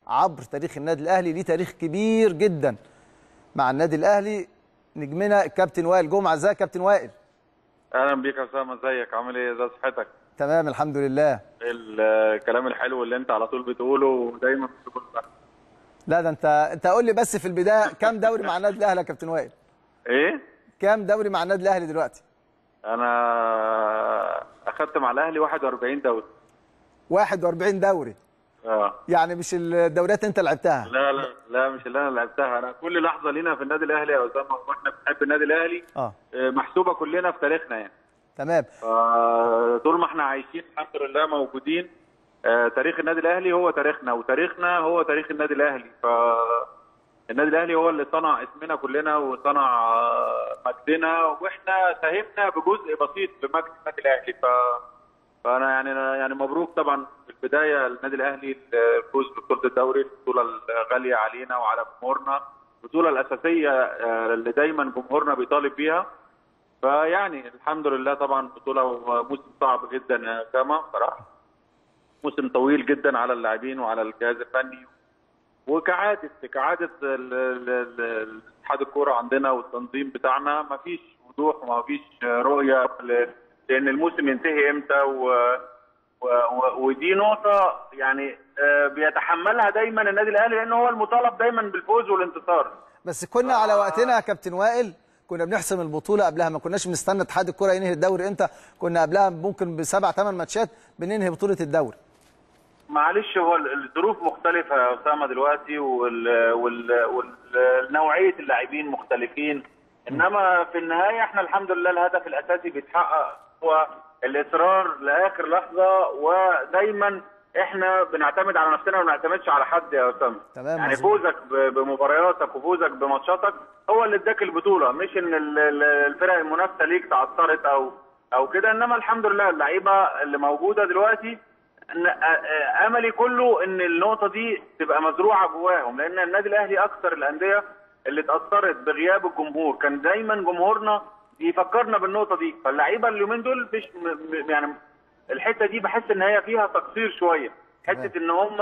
عبر تاريخ النادي الاهلي ليه تاريخ كبير جدا مع النادي الاهلي نجمنا الكابتن وائل جمعه ازيك يا كابتن وائل اهلا بيك يا اسامه ازيك عامل ايه ازي صحتك تمام الحمد لله الكلام الحلو اللي انت على طول بتقوله ودايما بتقوله ده. لا ده انت انت قول لي بس في البدايه كام دوري مع النادي الاهلي يا كابتن وائل ايه كام دوري مع النادي الاهلي دلوقتي انا اخدت مع الاهلي 41 دوري 41 دوري اه يعني مش الدوريات انت لعبتها لا لا لا مش اللي انا لعبتها انا كل لحظه لينا في النادي الاهلي يا اسامه واحنا بنحب النادي الاهلي اه آه، محسوبه كلنا في تاريخنا يعني تمام آه، طول ما احنا عايشين الحمد لله موجودين آه، تاريخ النادي الاهلي هو تاريخنا وتاريخنا هو تاريخ النادي الاهلي ف النادي الاهلي هو اللي صنع اسمنا كلنا وصنع آه، مجدنا واحنا ساهمنا بجزء بسيط في مجد النادي الاهلي ف فانا يعني يعني مبروك طبعا في البدايه للنادي الاهلي الفوز ببطوله الدوري البطوله الغاليه علينا وعلى جمهورنا البطوله الاساسيه آه، اللي دايما جمهورنا بيطالب بيها فيعني الحمد لله طبعا بطوله موسم صعب جدا يا اسامه صراحه موسم طويل جدا على اللاعبين وعلى الجهاز الفني وكعاده كعاده ال- ال- ال- اتحاد الكوره عندنا والتنظيم بتاعنا ما فيش وضوح وما فيش رؤيه ل- لان الموسم ينتهي امتى و و- و- ودي نقطه يعني آه، بيتحملها دايما النادي الاهلي لان هو المطالب دايما بالفوز والانتصار بس كنا على وقتنا يا كابتن وائل كنا بنحسم البطوله قبلها ما كناش بنستنى اتحاد الكره ينهي الدوري امتى كنا قبلها ممكن بسبع ثمان ماتشات بننهي بطوله الدوري معلش هو ال- الظروف مختلفة يا أسامة دلوقتي وال وال والنوعية اللاعبين مختلفين إنما في النهاية إحنا الحمد لله الهدف الأساسي بيتحقق هو الإصرار لآخر لحظة ودايما إحنا بنعتمد على نفسنا وما بنعتمدش على حد يا أسامة تمام، يعني مظبوط. فوزك ب- بمبارياتك وفوزك بماتشاتك هو اللي اداك البطولة مش إن ال- ال- الفرق المنافسة ليك تعثرت أو أو كده إنما الحمد لله اللعيبة اللي موجودة دلوقتي إن- آ- آ- املي كله ان النقطه دي تبقى مزروعه جواهم لان النادي الاهلي اكثر الانديه اللي اتاثرت بغياب الجمهور كان دايما جمهورنا يفكرنا بالنقطه دي فاللعيبه اليومين دول مش م- م- يعني الحته دي بحس ان هي فيها تقصير شويه حته ان هم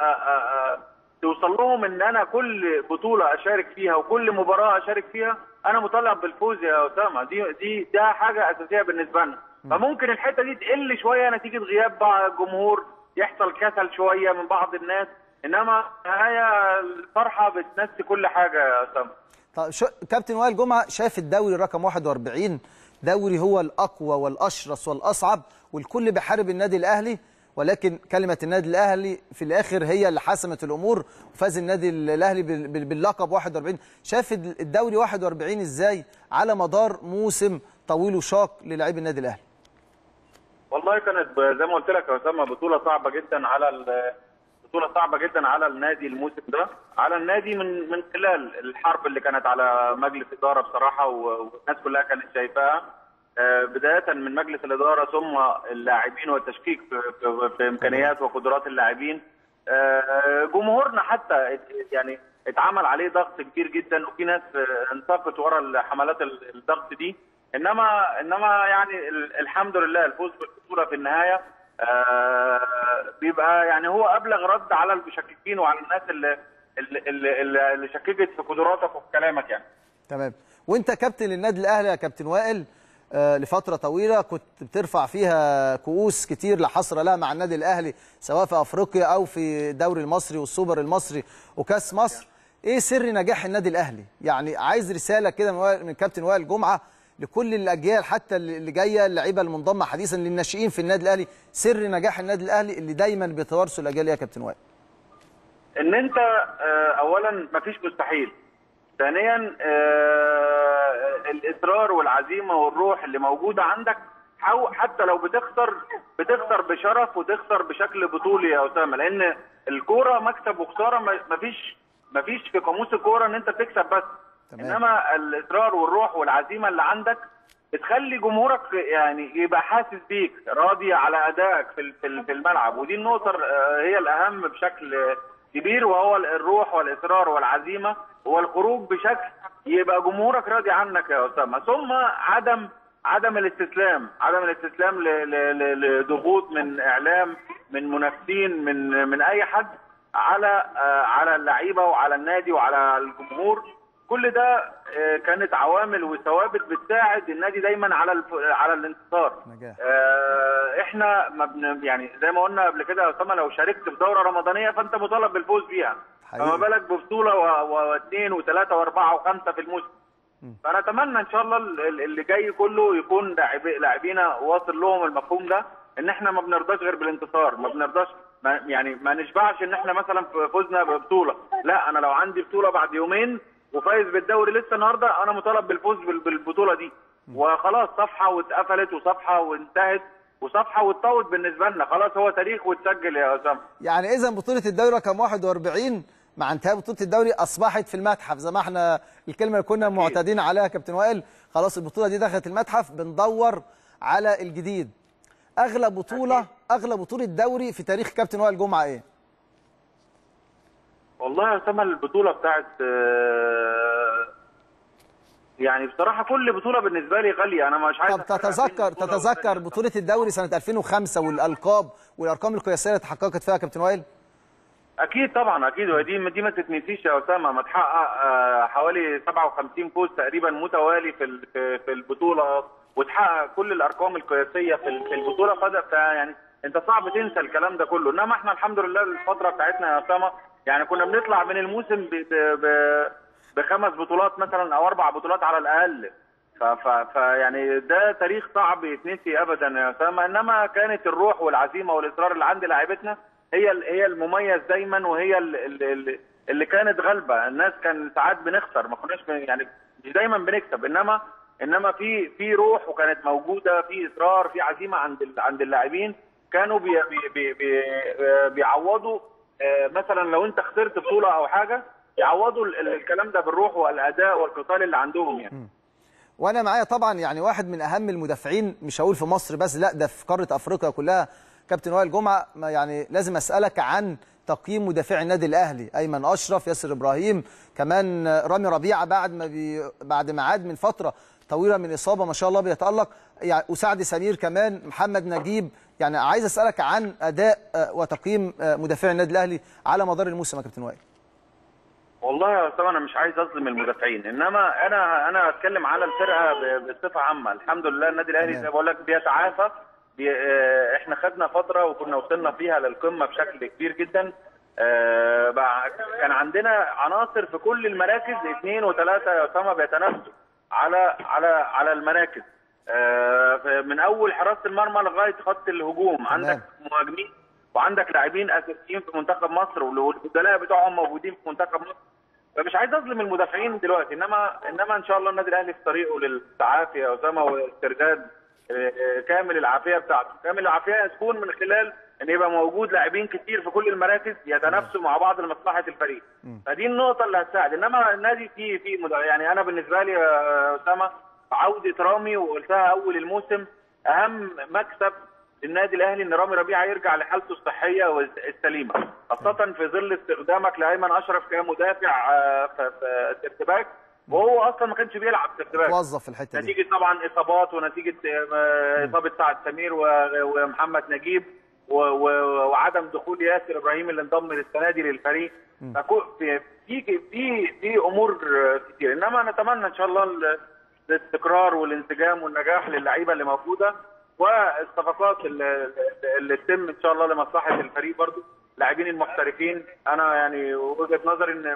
توصل لهم ان انا كل بطوله اشارك فيها وكل مباراه اشارك فيها انا مطالب بالفوز يا اسامه دي دي ده حاجه اساسيه بالنسبه لنا فممكن الحته دي تقل شويه نتيجه غياب بعض الجمهور يحصل كسل شويه من بعض الناس انما هي الفرحه بتنسي كل حاجه يا اسامه طب شو كابتن وائل جمعه شايف الدوري رقم 41 دوري هو الاقوى والاشرس والاصعب والكل بيحارب النادي الاهلي ولكن كلمه النادي الاهلي في الاخر هي اللي حسمت الامور وفاز النادي الاهلي بال- بال- باللقب 41 شايف الدوري 41 ازاي على مدار موسم طويل وشاق للاعبي النادي الاهلي والله كانت ب- زي ما قلت لك يا اسامه بطوله صعبه جدا على ال- بطوله صعبه جدا على النادي الموسم ده على النادي من من خلال الحرب اللي كانت على مجلس اداره بصراحه و- والناس كلها كانت شايفاها آه، بدايه من مجلس الاداره ثم اللاعبين والتشكيك في, في, في امكانيات وقدرات اللاعبين آه، جمهورنا حتى ات- يعني اتعمل عليه ضغط كبير جدا وفي ناس آه، انساقت ورا حملات ال- الضغط دي انما انما يعني ال- الحمد لله الفوز بالبطوله في النهايه آه، بيبقى يعني هو ابلغ رد على المشككين وعلى الناس اللي اللي, اللي, اللي شككت في قدراتك وفي كلامك يعني تمام وانت كابتن للنادي الاهلي يا كابتن وائل آه، لفتره طويله كنت بترفع فيها كؤوس كتير لا حصر لها مع النادي الاهلي سواء في افريقيا او في الدوري المصري والسوبر المصري وكاس مصر ايه سر نجاح النادي الاهلي يعني عايز رساله كده من وائل- من كابتن وائل جمعه لكل الاجيال حتى اللي اللي جايه اللعيبه المنضمه حديثا للناشئين في النادي الاهلي سر نجاح النادي الاهلي اللي دايما بيتوارثوا الاجيال يا كابتن وائل ان انت آه، اولا مفيش مستحيل ثانيا آه، الاصرار والعزيمه والروح اللي موجوده عندك حاو- حتى لو بتخسر بتخسر بشرف وتخسر بشكل بطولي يا اسامه لان الكوره مكسب وخساره ما- مفيش مفيش في قاموس الكوره ان انت تكسب بس تمام. انما الاصرار والروح والعزيمه اللي عندك بتخلي جمهورك يعني يبقى حاسس بيك راضي على ادائك في ال- في ال- في الملعب ودي النقطه آه، هي الاهم بشكل كبير وهو الروح والاصرار والعزيمه والخروج بشكل يبقى جمهورك راضي عنك يا اسامه ثم عدم عدم الاستسلام عدم الاستسلام ل- ل- ل- لضغوط من اعلام من منافسين من من اي حد على آه، على اللعيبه وعلى النادي وعلى الجمهور كل ده آه، كانت عوامل وثوابت بتساعد النادي دايما على الف... على الانتصار نجاح. آه، احنا ما بن... يعني زي ما قلنا قبل كده يا اسامه لو شاركت في دوره رمضانيه فانت مطالب بالفوز بيها حقيقي. فما بالك ببطوله و- واثنين وثلاثه واربعه وخمسه في الموسم فنتمنى ان شاء الله ال- ال- اللي جاي كله يكون لاعبي- لاعبينا واصل لهم المفهوم ده ان احنا ما بنرضاش غير بالانتصار ما بنرضاش ما يعني ما نشبعش ان احنا مثلا ف- فزنا ببطوله لا انا لو عندي بطوله بعد يومين وفايز بالدوري لسه النهارده انا مطالب بالفوز بال- بالبطوله دي وخلاص صفحه واتقفلت وصفحه وانتهت وصفحه واتطوت بالنسبه لنا خلاص هو تاريخ واتسجل يا اسامه يعني اذا بطوله الدوري رقم 41 مع انتهاء بطوله الدوري اصبحت في المتحف زي ما احنا الكلمه اللي كنا معتادين عليها يا كابتن وائل خلاص البطوله دي دخلت المتحف بندور على الجديد اغلى بطوله اغلى بطوله دوري في تاريخ كابتن وائل جمعه ايه والله يا اسامه البطوله بتاعت آه، يعني بصراحه كل بطوله بالنسبه لي غاليه انا مش عايز طب أفرق بين تتذكر بطولة تتذكر والتانية. بطوله الدوري سنه 2005 والالقاب والارقام القياسيه اللي تحققت فيها يا كابتن وائل اكيد طبعا اكيد ودي دي ما تتنسيش يا اسامه ما تحقق آه، حوالي 57 فوز تقريبا متوالي في ال- في في البطوله وتحقق كل الارقام القياسيه في ال- في البطوله فده ف- يعني انت صعب تنسى الكلام ده كله انما احنا الحمد لله الفتره بتاعتنا يا اسامه يعني كنا بنطلع من الموسم ب ب ب بخمس بطولات مثلا او اربع بطولات على الاقل ف ف ف يعني ده تاريخ صعب يتنسي ابدا يا اسامه انما كانت الروح والعزيمه والاصرار اللي عند لاعيبتنا هي ال- هي المميز دايما وهي ال- ال- ال- اللي كانت غالبه الناس كان ساعات بنخسر ما كناش بن- يعني مش دايما بنكسب انما انما في في روح وكانت موجوده في اصرار في عزيمه عند ال- عند اللاعبين كانوا بي بي بي بي بيعوضوا آه، مثلا لو انت خسرت بطوله او حاجه يعوضوا ال- ال- الكلام ده بالروح والاداء والقتال اللي عندهم يعني وانا معايا طبعا يعني واحد من اهم المدافعين مش هقول في مصر بس لا ده في قاره افريقيا كلها كابتن وائل جمعه ما يعني لازم اسالك عن تقييم مدافعي النادي الاهلي ايمن اشرف ياسر ابراهيم كمان رامي ربيعه بعد ما بي بعد ما عاد من فتره طويله من اصابه ما شاء الله بيتالق يعني وسعد سمير كمان محمد نجيب يعني عايز اسالك عن اداء آه، وتقييم آه، مدافعي النادي الاهلي على مدار الموسم يا كابتن وائل والله يا اسامه انا مش عايز اظلم المدافعين انما انا انا اتكلم على الفرقه ب- بصفه عامه الحمد لله النادي الاهلي تمام. زي ما بقول لك بيتعافى بي آه، احنا خدنا فتره وكنا وصلنا فيها للقمه بشكل كبير جدا آه، بقى كان عندنا عناصر في كل المراكز اثنين وثلاثه يا اسامه بيتنافسوا على على على المراكز آه، ف- من اول حراسه المرمى لغايه خط الهجوم عندك مهاجمين وعندك لاعبين اساسيين في منتخب مصر والبدلاء بتوعهم موجودين في منتخب مصر فمش عايز اظلم المدافعين دلوقتي انما انما ان شاء الله النادي الاهلي في طريقه للتعافي يا اسامه واسترداد آه، آه، كامل العافيه بتاعته، كامل العافيه تكون من خلال ان يبقى موجود لاعبين كتير في كل المراكز يتنافسوا مع بعض لمصلحه الفريق. فدي النقطه اللي هتساعد انما النادي فيه في مد- يعني انا بالنسبه لي يا اسامه عوده رامي وقلتها اول الموسم اهم مكسب للنادي الاهلي ان رامي ربيعه يرجع لحالته الصحيه والسليمه خاصه في ظل استخدامك لايمن اشرف كمدافع آه، في في ارتباك وهو اصلا ما كانش بيلعب في ارتباك توظف في الحته دي نتيجه طبعا اصابات ونتيجه آه، اصابه سعد سمير و- ومحمد نجيب و- و- وعدم دخول ياسر ابراهيم اللي انضم للسنه دي للفريق فكو- في في في في امور آه، كتير انما نتمنى ان شاء الله ال- الاستقرار والانسجام والنجاح للعيبه اللي موجوده والصفقات اللي, اللي تتم ان شاء الله لمصلحه الفريق برضو اللاعبين المحترفين انا يعني وجهه نظري ان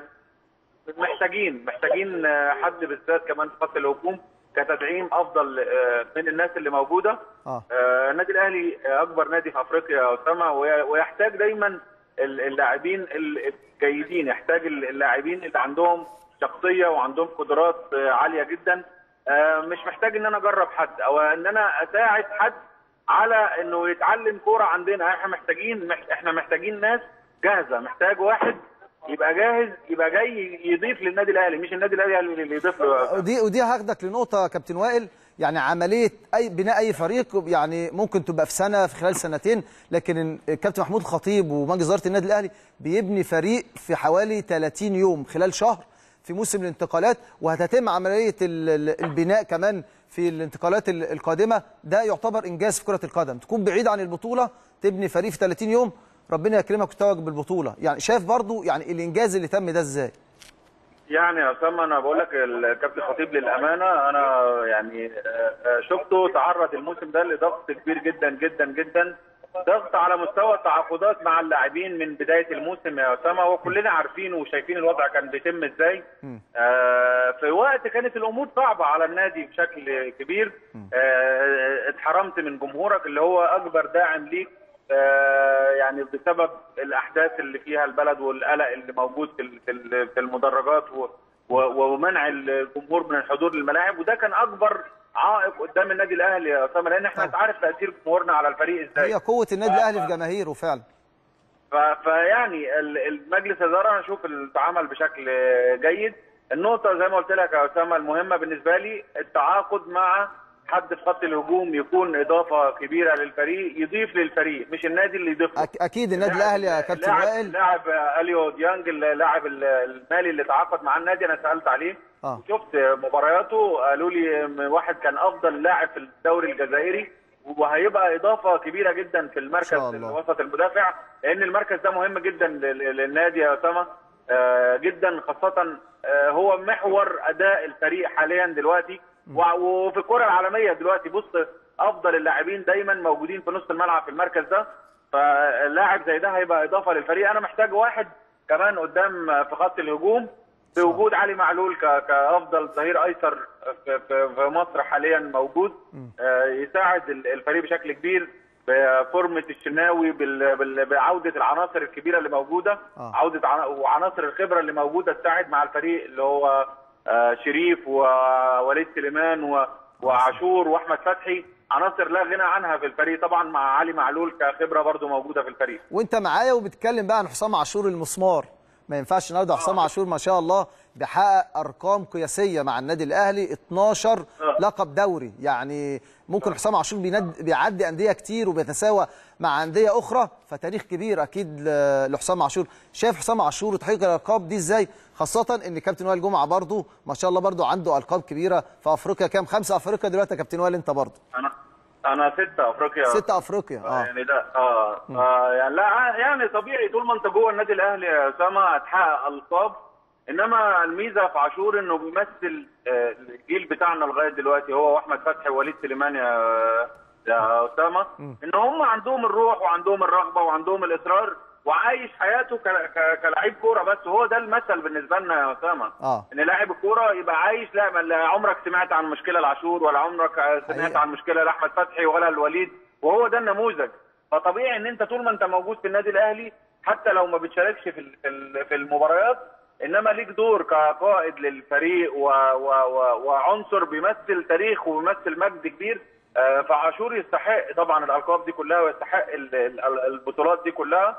محتاجين محتاجين آه، حد بالذات كمان في خط الهجوم كتدعيم افضل آه، من الناس اللي موجوده اه آه، النادي الاهلي آه، اكبر نادي في افريقيا يا اسامه وي- ويحتاج دايما ال- اللاعبين ال- الجيدين يحتاج ال- اللاعبين اللي عندهم شخصيه وعندهم قدرات آه، عاليه جدا آه، مش محتاج ان انا اجرب حد او ان انا اساعد حد على انه يتعلم كوره عندنا احنا محتاجين مح- احنا محتاجين ناس جاهزه محتاج واحد يبقى جاهز يبقى جاي يضيف للنادي الاهلي مش النادي الاهلي اللي يضيف له ودي ودي هاخدك لنقطه يا كابتن وائل يعني عمليه اي بناء اي فريق يعني ممكن تبقى في سنه في خلال سنتين لكن الكابتن محمود الخطيب ومجلس اداره النادي الاهلي بيبني فريق في حوالي 30 يوم خلال شهر في موسم الانتقالات وهتتم عمليه ال- ال- البناء كمان في الانتقالات ال- القادمه ده يعتبر انجاز في كره القدم تكون بعيد عن البطوله تبني فريق في 30 يوم ربنا يكرمك وتتوج بالبطوله يعني شايف برضو يعني الانجاز اللي تم ده ازاي يعني يا اسامه انا بقول لك الكابتن خطيب للامانه انا يعني آه، آه، شفته تعرض الموسم ده لضغط كبير جدا جدا جدا ضغط على مستوى التعاقدات مع اللاعبين من بدايه الموسم يا اسامه وكلنا عارفين وشايفين الوضع كان بيتم ازاي آه، في وقت كانت الامور صعبه على النادي بشكل كبير آه، اتحرمت من جمهورك اللي هو اكبر داعم ليك آه، يعني بسبب الاحداث اللي فيها البلد والقلق اللي موجود في ال- في ال- في المدرجات و- و- ومنع الجمهور من الحضور للملاعب وده كان اكبر عائق قدام النادي الاهلي يا اسامه لان احنا طبعا. عارف تاثير جمهورنا على الفريق ازاي هي قوه النادي الاهلي في جماهيره فعلا ف- فيعني ال- المجلس الاداره انا اشوف التعامل بشكل جيد النقطه زي ما قلت لك يا اسامه المهمه بالنسبه لي التعاقد مع حد في خط الهجوم يكون اضافه كبيره للفريق يضيف للفريق مش النادي اللي يضيف له. أك- اكيد النادي الاهلي يا كابتن لاعب- وائل لاعب اليو ديانج اللاعب المالي اللي تعاقد مع النادي انا سالت عليه اه شفت مبارياته قالوا لي واحد كان افضل لاعب في الدوري الجزائري وهيبقى اضافه كبيره جدا في المركز شاء الله. الوسط المدافع لان المركز ده مهم جدا لل- للنادي يا اسامه آه، جدا خاصه آه، هو محور اداء الفريق حاليا دلوقتي وع- وفي الكره العالميه دلوقتي بص افضل اللاعبين دايما موجودين في نص الملعب في المركز ده فاللاعب زي ده هيبقى اضافه للفريق انا محتاج واحد كمان قدام في خط الهجوم في وجود علي معلول ك- كافضل ظهير ايسر في, في, في مصر حاليا موجود آه، يساعد ال- الفريق بشكل كبير بفورمه الشناوي بال- بال- بعوده العناصر الكبيره اللي موجوده آه. عوده عنا- وعناصر الخبره اللي موجوده تساعد مع الفريق اللي هو آه، شريف ووليد سليمان و- وعاشور واحمد فتحي عناصر لا غنى عنها في الفريق طبعا مع علي معلول كخبره برضو موجوده في الفريق وانت معايا وبتتكلم بقى عن حسام عاشور المسمار ما ينفعش النهارده حسام عاشور ما شاء الله بيحقق ارقام قياسيه مع النادي الاهلي 12 آه. لقب دوري يعني ممكن حسام عاشور بيند بيعدي انديه كتير وبيتساوى مع انديه اخرى فتاريخ كبير اكيد ل- لحسام عاشور شايف حسام عاشور وتحقيق الالقاب دي ازاي خاصه ان كابتن وائل جمعه برضه ما شاء الله برضه عنده القاب كبيره في افريقيا كام خمسه افريقيا دلوقتي يا كابتن وائل انت برضه انا انا ستة افريقيا ستة افريقيا اه يعني ده اه, آه يعني لا يعني طبيعي طول ما انت جوه النادي الاهلي يا اسامه هتحقق القاب انما الميزه في عاشور انه بيمثل آه، الجيل بتاعنا لغايه دلوقتي هو واحمد فتحي ووليد سليمان يا يا اسامه ان هم عندهم الروح وعندهم الرغبه وعندهم الاصرار وعايش حياته ك- ك- كلاعب كوره بس هو ده المثل بالنسبه لنا يا اسامه اه ان لاعب الكوره يبقى عايش لا ما لا عمرك سمعت عن مشكله العاشور ولا عمرك سمعت حقيقة. عن مشكله لاحمد فتحي ولا الوليد وهو ده النموذج فطبيعي ان انت طول ما انت موجود في النادي الاهلي حتى لو ما بتشاركش في ال- في ال- في المباريات انما ليك دور كقائد للفريق و و و وعنصر بيمثل تاريخ وبيمثل مجد كبير آه، فعاشور يستحق طبعا الالقاب دي كلها ويستحق ال- ال- البطولات دي كلها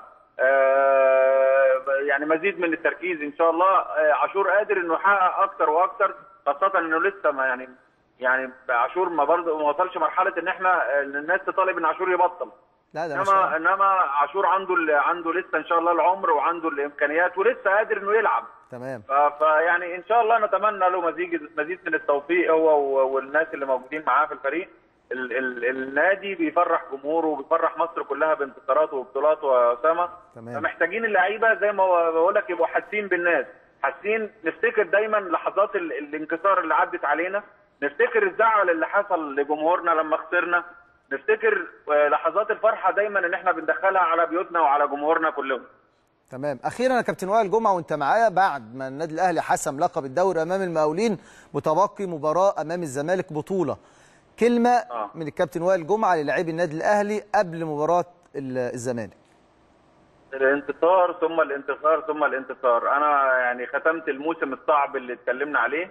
آه، يعني مزيد من التركيز ان شاء الله آه، عاشور قادر انه يحقق اكتر واكتر خاصه انه لسه ما يعني يعني عاشور ما برضه ما وصلش مرحله ان احنا إن الناس تطالب ان عاشور يبطل لا ده ما شاء الله انما انما عاشور عنده ال- عنده لسه ان شاء الله العمر وعنده الامكانيات ولسه قادر انه يلعب تمام ف- فيعني ان شاء الله نتمنى له مزيد مزيد من التوفيق هو و- والناس اللي موجودين معاه في الفريق ال ال النادي بيفرح جمهوره وبيفرح مصر كلها بانتصاراته وبطولاته يا اسامه تمام. فمحتاجين اللعيبه زي ما هو- بقول لك يبقوا حاسين بالناس حاسين نفتكر دايما لحظات ال الانكسار اللي عدت علينا نفتكر الزعل اللي حصل لجمهورنا لما خسرنا نفتكر آه، لحظات الفرحه دايما ان احنا بندخلها على بيوتنا وعلى جمهورنا كلهم تمام اخيرا يا كابتن وائل جمعه وانت معايا بعد ما النادي الاهلي حسم لقب الدوري امام المقاولين متبقي مباراه امام الزمالك بطوله كلمه آه. من الكابتن وائل جمعه للاعبي النادي الاهلي قبل مباراه ال- الزمالك الانتصار ثم الانتصار ثم الانتصار انا يعني ختمت الموسم الصعب اللي اتكلمنا عليه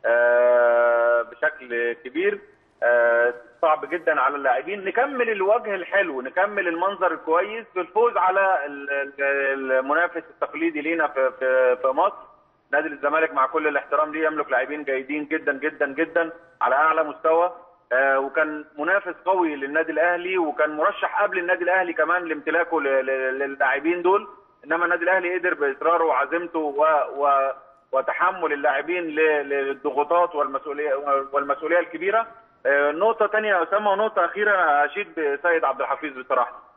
آه، بشكل كبير آه، صعب جدا على اللاعبين نكمل الوجه الحلو نكمل المنظر الكويس بالفوز على ال- ال- المنافس التقليدي لينا في في في مصر نادي الزمالك مع كل الاحترام ليه يملك لاعبين جيدين جدا جدا جدا على اعلى مستوى آه، وكان منافس قوي للنادي الاهلي وكان مرشح قبل النادي الاهلي كمان لامتلاكه ل- ل- للاعبين دول انما النادي الاهلي قدر باصراره وعزيمته و, و وتحمل اللاعبين ل- للضغوطات والمسؤوليه والمسؤوليه الكبيره آه، نقطه ثانيه يا اسامه ونقطه اخيره اشيد بسيد عبد الحفيظ بصراحه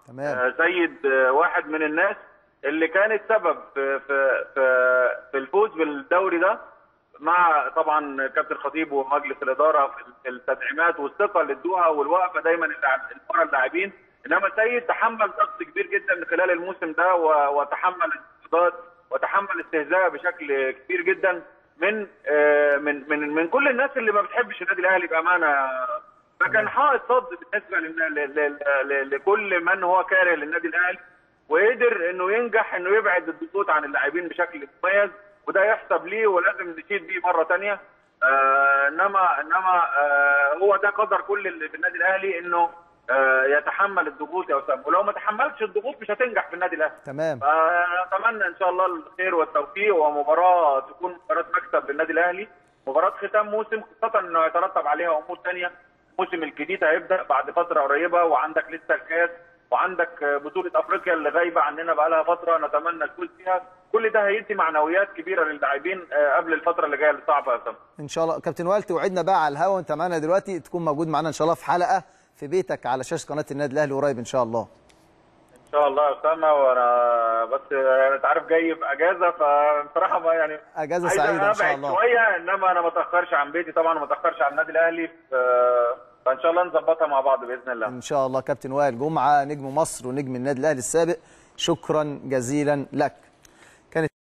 تمام. آه، سيد آه، واحد من الناس اللي كانت سبب في في في, في الفوز بالدوري ده مع طبعا كابتن خطيب ومجلس الاداره في التدعيمات والثقه اللي ادوها والوقفه دايما اللاعب- ورا اللاعبين انما سيد تحمل ضغط كبير جدا خلال الموسم ده و- وتحمل انتقادات وتحمل استهزاء بشكل كبير جدا من آه، من من من كل الناس اللي ما بتحبش النادي الاهلي بامانه فكان حائط صد بالنسبه لل- لل- لل- لكل من هو كاره للنادي الاهلي وقدر انه ينجح انه يبعد الضغوط عن اللاعبين بشكل مميز وده يحسب ليه ولازم نشيد بيه مره ثانيه آه انما انما آه هو ده قدر كل اللي في النادي الاهلي انه آه يتحمل الضغوط يا اسامه ولو ما تحملتش الضغوط مش هتنجح في النادي الاهلي تمام فنتمنى ان شاء الله الخير والتوفيق ومباراه تكون مباراه مكسب للنادي الاهلي مباراه ختام موسم خاصه انه يترتب عليها امور ثانيه الموسم الجديد هيبدا بعد فتره قريبه وعندك لسه الكاس وعندك بطوله افريقيا اللي غايبه عننا بقى لها فتره نتمنى الفوز فيها كل ده هيدي معنويات كبيره للاعبين آه، قبل الفتره اللي جايه اللي صعبه يا اسامه ان شاء الله كابتن وائل توعدنا بقى على الهوا وانت معانا دلوقتي تكون موجود معانا ان شاء الله في حلقه في بيتك على شاشه قناه النادي الاهلي قريب ان شاء الله ان شاء الله يا اسامه وانا بس آه، انت عارف جاي في اجازه فبصراحه ما يعني اجازه عايز سعيده ان شاء أبعد الله شويه انما انا ما اتاخرش عن بيتي طبعا وما اتاخرش عن النادي الاهلي ف- فان شاء الله نظبطها مع بعض باذن الله ان شاء الله كابتن وائل جمعه نجم مصر ونجم النادي الاهلي السابق شكرا جزيلا لك